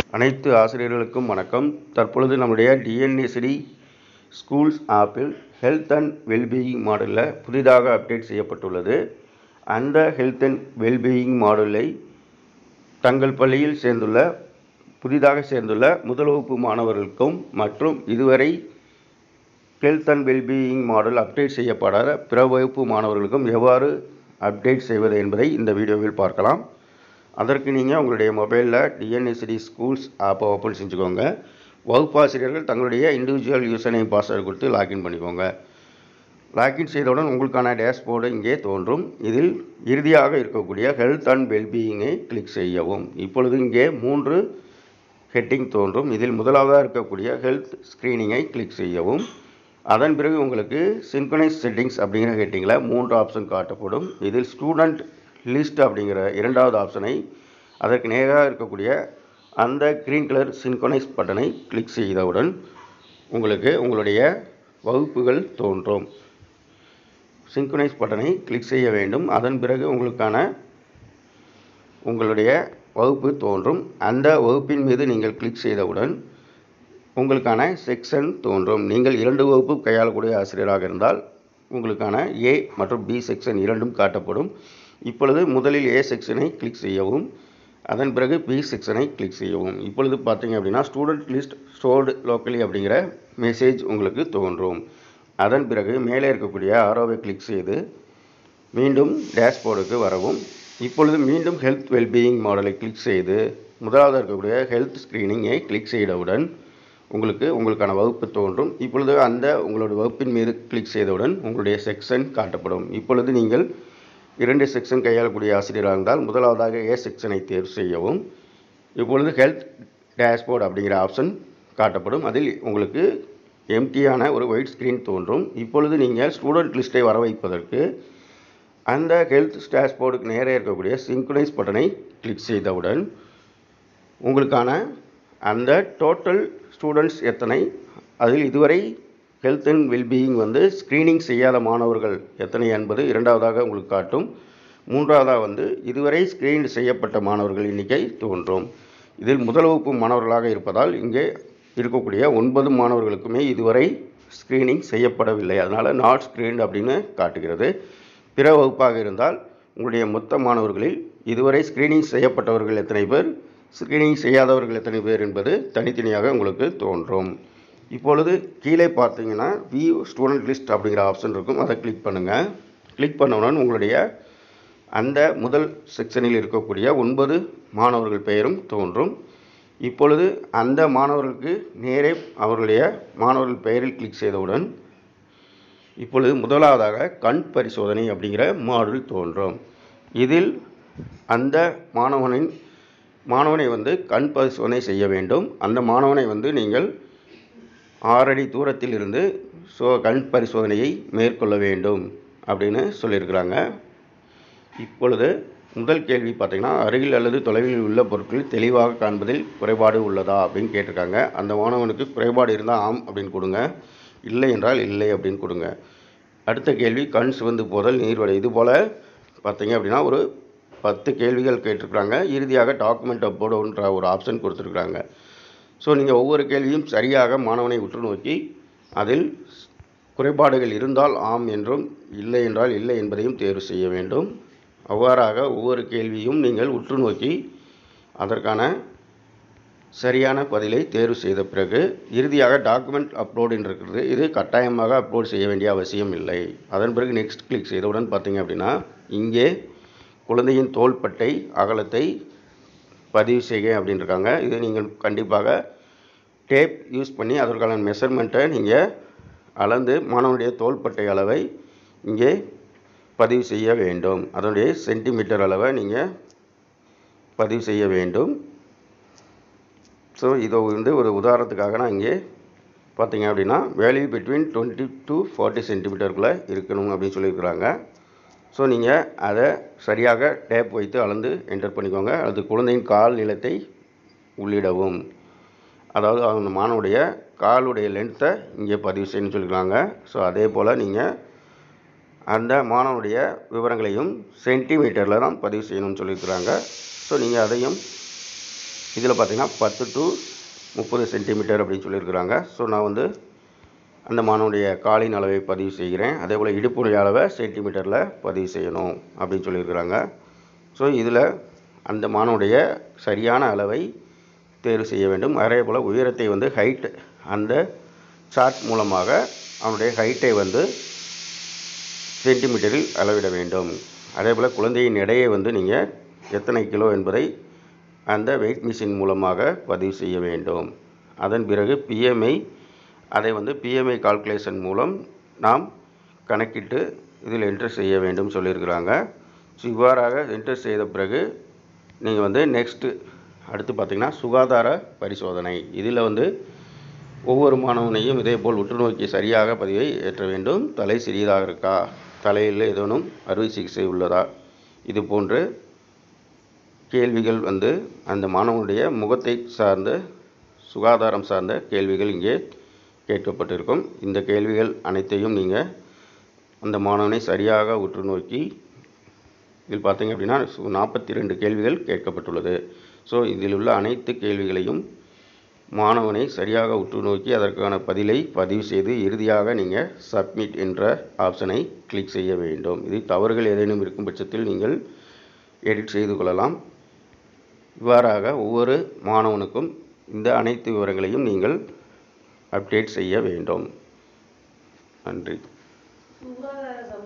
அனைத்து ஆசிரியர்களுக்கும் வணக்கம் தற்பொழுது நம்முடைய டிஎன்எஸ்டி ஸ்கூல்ஸ் ஆப்பில் ஹெல்த் அண்ட் வெல்பீயிங் மாடலில் புதிதாக அப்டேட் செய்யப்பட்டுள்ளது அந்த ஹெல்த் அண்ட் வெல்பீயிங் மாடலை தங்கள் பள்ளியில் சேர்ந்துள்ள புதிதாக சேர்ந்துள்ள முதல் வகுப்பு மாணவர்களுக்கும் மற்றும் இதுவரை health and wellbeing model update செய்யப்படாத பிற வகுப்பு மாணவர்களுக்கும் எவ்வாறு அப்டேட் செய்வது என்பதை இந்த வீடியோவில் பார்க்கலாம் அதற்கு நீங்கள் உங்களுடைய மொபைலில் டிஎன்எஸ்டி ஸ்கூல்ஸ் ஆப்பை ஓப்பன் செஞ்சுக்கோங்க வகுப்பாசிரியர்கள் தங்களுடைய இண்டிவிஜுவல் யூசர் நேம் பாஸ்வேர்டு கொடுத்து லாகின் பண்ணிக்கோங்க லாகின் செய்தவுடன் உங்களுக்கான டேஷ்போர்டு இங்கே தோன்றும் இதில் இறுதியாக இருக்கக்கூடிய ஹெல்த் அண்ட் வெல்பீயிங்கை கிளிக் செய்யவும் இப்பொழுது இங்கே மூன்று ஹெட்டிங் தோன்றும் இதில் முதலாவதாக இருக்கக்கூடிய ஹெல்த் ஸ்க்ரீனிங்கை கிளிக் செய்யவும் அதன் பிறகு உங்களுக்கு சின்கனைஸ் செட்டிங்ஸ் அப்படிங்கிற ஹெட்டிங்கில் மூன்று ஆப்ஷன் காட்டப்படும் இதில் ஸ்டூடெண்ட் லிஸ்ட் அப்படிங்கிற இரண்டாவது ஆப்ஷனை அதற்கு நேராக இருக்கக்கூடிய அந்த க்ரீன் கலர் சின்கனைஸ் பட்டனை கிளிக் செய்தவுடன் உங்களுக்கு உங்களுடைய வகுப்புகள் தோன்றும் சின்கனைஸ் பட்டனை கிளிக் செய்ய வேண்டும் அதன் பிறகு உங்களுக்கான உங்களுடைய வகுப்பு தோன்றும் அந்த வகுப்பின் மீது நீங்கள் கிளிக் செய்தவுடன் உங்களுக்கான செக்ஷன் தோன்றும் நீங்கள் இரண்டு வகுப்பு கையாளக்கூடிய ஆசிரியராக இருந்தால் உங்களுக்கான ஏ மற்றும் பி செக்ஷன் இரண்டும் காட்டப்படும் இப்பொழுது முதலில் ஏ செக்ஷனை கிளிக் செய்யவும் அதன் பிறகு பி செக்ஷனை கிளிக் செய்யவும் இப்பொழுது பார்த்தீங்க அப்படின்னா ஸ்டூடெண்ட் லிஸ்ட் ஸ்டோர்டு லோக்கலி அப்படிங்கிற மெசேஜ் உங்களுக்கு தோன்றும் அதன் பிறகு மேலே இருக்கக்கூடிய ஆரோவை கிளிக் செய்து மீண்டும் டேஷ்போர்டுக்கு வரவும் இப்பொழுது மீண்டும் ஹெல்த் வெல்பீயிங் மாடலை கிளிக் செய்து முதலாவது இருக்கக்கூடிய ஹெல்த் ஸ்க்ரீனிங்கை கிளிக் செய்தவுடன் உங்களுக்கு உங்களுக்கான வகுப்பு தோன்றும் இப்பொழுது அந்த உங்களுடைய வகுப்பின் மீது கிளிக் செய்தவுடன் உங்களுடைய செக்ஷன் காட்டப்படும் இப்பொழுது நீங்கள் இரண்டு செக்ஷன் கையாளக்கூடிய ஆசிரியராக இருந்தால் முதலாவதாக ஏ செக்ஷனை தேர்வு செய்யவும் இப்பொழுது ஹெல்த் டேஷ்போர்ட் அப்படிங்கிற ஆப்ஷன் காட்டப்படும் அதில் உங்களுக்கு எம்டியான ஒரு ஒயிட் ஸ்க்ரீன் தோன்றும் இப்பொழுது நீங்கள் ஸ்டூடெண்ட் லிஸ்ட்டை வர வைப்பதற்கு அந்த ஹெல்த் டேஷ்போர்டுக்கு நேரே இருக்கக்கூடிய சிங்க்ரைஸ் பட்டனை கிளிக் செய்தவுடன் உங்களுக்கான அந்த டோட்டல் ஸ்டூடெண்ட்ஸ் எத்தனை அதில் இதுவரை ஹெல்த் அண்ட் வெல்பீயிங் வந்து ஸ்க்ரீனிங் செய்யாத மாணவர்கள் எத்தனை என்பது இரண்டாவதாக உங்களுக்கு காட்டும் மூன்றாவதாக வந்து இதுவரை ஸ்க்ரீன் செய்யப்பட்ட மாணவர்கள் எண்ணிக்கை தோன்றும் இதில் முதல் வகுப்பு மாணவர்களாக இருப்பதால் இங்கே இருக்கக்கூடிய ஒன்பது மாணவர்களுக்குமே இதுவரை ஸ்க்ரீனிங் செய்யப்படவில்லை அதனால் நாட் ஸ்க்ரீன்ட் அப்படின்னு காட்டுகிறது பிற வகுப்பாக இருந்தால் உங்களுடைய மொத்த மாணவர்களில் இதுவரை ஸ்க்ரீனிங் செய்யப்பட்டவர்கள் எத்தனை பேர் ஸ்க்ரீனிங் செய்யாதவர்கள் எத்தனை பேர் என்பது தனித்தனியாக உங்களுக்கு தோன்றும் இப்பொழுது கீழே பார்த்தீங்கன்னா வியூ ஸ்டூடெண்ட் லிஸ்ட் அப்படிங்கிற ஆப்ஷன் இருக்கும் அதை கிளிக் பண்ணுங்கள் கிளிக் பண்ணவுடன் உங்களுடைய அந்த முதல் செக்ஷனில் இருக்கக்கூடிய ஒன்பது மாணவர்கள் பெயரும் தோன்றும் இப்பொழுது அந்த மாணவர்களுக்கு நேரே அவர்களுடைய மாணவர்கள் பெயரில் கிளிக் செய்தவுடன் இப்பொழுது முதலாவதாக கண் பரிசோதனை அப்படிங்கிற மாடல் தோன்றும் இதில் அந்த மாணவனின் மாணவனை வந்து கண் பரிசோதனை செய்ய வேண்டும் அந்த மாணவனை வந்து நீங்கள் ஆறடி தூரத்தில் இருந்து ஸோ கண் பரிசோதனையை மேற்கொள்ள வேண்டும் அப்படின்னு சொல்லியிருக்கிறாங்க இப்பொழுது முதல் கேள்வி பார்த்திங்கன்னா அருகில் அல்லது தொலைவில் உள்ள பொருட்கள் தெளிவாக காண்பதில் குறைபாடு உள்ளதா அப்படின்னு கேட்டிருக்காங்க அந்த மாணவனுக்கு குறைபாடு இருந்தால் ஆம் அப்படின்னு கொடுங்க இல்லை என்றால் இல்லை அப்படின்னு கொடுங்க அடுத்த கேள்வி கண் சிவந்து போதல் நீர்வடை இது போல் பார்த்தீங்க அப்படின்னா ஒரு பத்து கேள்விகள் கேட்டிருக்கிறாங்க இறுதியாக டாக்குமெண்ட் அப்லோடுன்ற ஒரு ஆப்ஷன் கொடுத்துருக்குறாங்க ஸோ நீங்கள் ஒவ்வொரு கேள்வியும் சரியாக மாணவனை உற்று நோக்கி அதில் குறைபாடுகள் இருந்தால் ஆம் என்றும் இல்லை என்றால் இல்லை என்பதையும் தேர்வு செய்ய வேண்டும் அவ்வாறாக ஒவ்வொரு கேள்வியும் நீங்கள் உற்று நோக்கி அதற்கான சரியான பதிலை தேர்வு செய்த பிறகு இறுதியாக டாக்குமெண்ட் அப்லோடு என்று இருக்கிறது இது கட்டாயமாக அப்லோட் செய்ய வேண்டிய அவசியம் இல்லை அதன் பிறகு நெக்ஸ்ட் கிளிக் செய்தவுடன் பார்த்தீங்க அப்படின்னா இங்கே குழந்தையின் தோள்பட்டை அகலத்தை பதிவு செய்க அப்படின்னு இருக்காங்க இது நீங்கள் கண்டிப்பாக டேப் யூஸ் பண்ணி அதற்கான மெஷர்மெண்ட்டை நீங்கள் அளந்து மாணவனுடைய தோள்பட்டை அளவை இங்கே பதிவு செய்ய வேண்டும் அதனுடைய சென்டிமீட்டர் அளவை நீங்கள் பதிவு செய்ய வேண்டும் ஸோ இதை வந்து ஒரு உதாரணத்துக்காக நான் இங்கே பார்த்தீங்க அப்படின்னா value between twenty to forty சென்டிமீட்டருக்குள்ளே இருக்கணும் அப்படின்னு சொல்லியிருக்கிறாங்க ஸோ நீங்கள் அதை சரியாக டேப் வைத்து அளந்து என்டர் பண்ணிக்கோங்க அது குழந்தையின் கால் நிலத்தை உள்ளிடவும் அதாவது அந்த மாணவனுடைய காலுடைய லென்த்தை இங்கே பதிவு செய்யணும்னு சொல்லியிருக்காங்க ஸோ அதே போல் நீங்கள் அந்த மாணவனுடைய விவரங்களையும் சென்டிமீட்டரில் தான் பதிவு செய்யணும்னு சொல்லியிருக்கிறாங்க ஸோ நீங்கள் அதையும் இதில் பார்த்தீங்கன்னா பத்து டு முப்பது சென்டிமீட்டர் அப்படின்னு சொல்லியிருக்கிறாங்க ஸோ நான் வந்து அந்த மாணவனுடைய காலின் அளவை பதிவு செய்கிறேன் அதே போல் இடுப்புடைய அளவை சென்டிமீட்டரில் பதிவு செய்யணும் அப்படின்னு சொல்லியிருக்கிறாங்க ஸோ இதில் அந்த மாணவனுடைய சரியான அளவை தேர்வு செய்ய வேண்டும் அதே போல் உயரத்தை வந்து ஹைட் அந்த சார்ட் மூலமாக அவனுடைய ஹைட்டை வந்து சென்டிமீட்டரில் அளவிட வேண்டும் அதே போல் குழந்தையின் எடையை வந்து நீங்கள் எத்தனை கிலோ என்பதை அந்த வெயிட் மிஷின் மூலமாக பதிவு செய்ய வேண்டும் அதன் பிறகு பிஎம்ஐ அதை வந்து பிஎம்ஐ கால்குலேஷன் மூலம் நாம் கணக்கிட்டு இதில் என்டர் செய்ய வேண்டும் சொல்லியிருக்கிறாங்க ஸோ இவ்வாறாக என்டர் செய்த பிறகு நீங்கள் வந்து நெக்ஸ்ட்டு அடுத்து பார்த்திங்கன்னா சுகாதார பரிசோதனை இதில் வந்து ஒவ்வொரு மாணவனையும் இதேபோல் உற்றுநோக்கி சரியாக பதிவை ஏற்ற வேண்டும் தலை சிறியதாக இருக்கா தலையில் ஏதேனும் அறுவை சிகிச்சை உள்ளதா இது போன்று கேள்விகள் வந்து அந்த மாணவனுடைய முகத்தை சார்ந்த சுகாதாரம் சார்ந்த கேள்விகள் இங்கே கேட்கப்பட்டிருக்கும் இந்த கேள்விகள் அனைத்தையும் நீங்கள் அந்த மாணவனை சரியாக உற்று நோக்கி இதில் பார்த்தீங்க அப்படின்னா நாற்பத்தி ரெண்டு கேள்விகள் கேட்கப்பட்டுள்ளது ஸோ இதில் உள்ள அனைத்து கேள்விகளையும் மாணவனை சரியாக உற்று நோக்கி அதற்கான பதிலை பதிவு செய்து இறுதியாக நீங்கள் சப்மிட் என்ற ஆப்ஷனை கிளிக் செய்ய வேண்டும் இதில் தவறுகள் ஏதேனும் இருக்கும் பட்சத்தில் நீங்கள் எடிட் செய்து கொள்ளலாம் இவ்வாறாக ஒவ்வொரு மாணவனுக்கும் இந்த அனைத்து விவரங்களையும் நீங்கள் அப்டேட் செய்ய வேண்டும் நன்றி சுகாதார